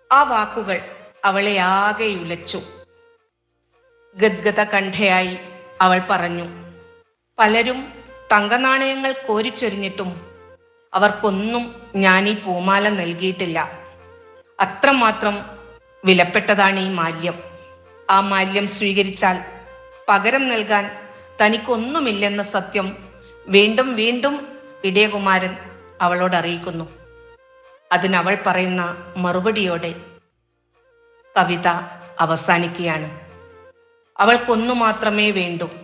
ആ വാക്കുകൾ അവളെ ആകെ ഉലച്ചു ഗദ്ഗത കണ്ഠയായി അവൾ പറഞ്ഞു പലരും തങ്കനാണയങ്ങൾ കോരിച്ചൊരിഞ്ഞിട്ടും അവർക്കൊന്നും ഞാൻ ഈ പൂമാല നൽകിയിട്ടില്ല അത്രമാത്രം വിലപ്പെട്ടതാണ് ഈ മാല്യം ആ മാല്യം സ്വീകരിച്ചാൽ പകരം നൽകാൻ തനിക്കൊന്നുമില്ലെന്ന സത്യം വീണ്ടും വീണ്ടും ഇടയകുമാരൻ അവളോട് അറിയിക്കുന്നു അതിനവൾ പറയുന്ന മറുപടിയോടെ കവിത അവസാനിക്കുകയാണ് അവൾക്കൊന്നു മാത്രമേ വേണ്ടൂ